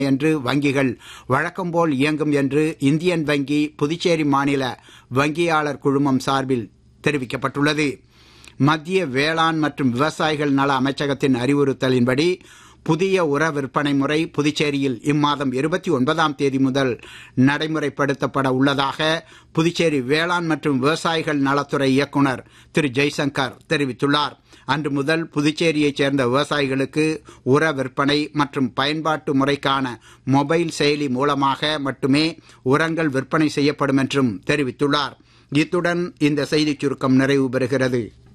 என்று வங்கிகள் வழக்கம்போல் இயங்கும் என்று இந்தியன் வங்கி புதுச்சேரி மாநில வங்கியாளர் குழுமம் சார்பில் தெரிவிக்கப்பட்டுள்ளது மத்திய வேளாண் மற்றும் விவசாயிகள் நல அமைச்சகத்தின் அறிவுறுத்தலின்படி புதிய உர விற்பனை முறை புதுச்சேரியில் இம்மாதம் இருபத்தி ஒன்பதாம் தேதி முதல் நடைமுறைப்படுத்தப்பட உள்ளதாக புதுச்சேரி வேளாண் மற்றும் விவசாயிகள் நலத்துறை இயக்குனர் திரு ஜெய்சங்கர் தெரிவித்துள்ளார் அன்று முதல் புதுச்சேரியைச் சேர்ந்த விவசாயிகளுக்கு உர விற்பனை மற்றும் பயன்பாட்டு முறைக்கான மொபைல் செயலி மூலமாக மட்டுமே உரங்கள் விற்பனை செய்யப்படும் என்றும் தெரிவித்துள்ளார் இத்துடன் இந்த செய்திச் சுருக்கம் நிறைவு பெறுகிறது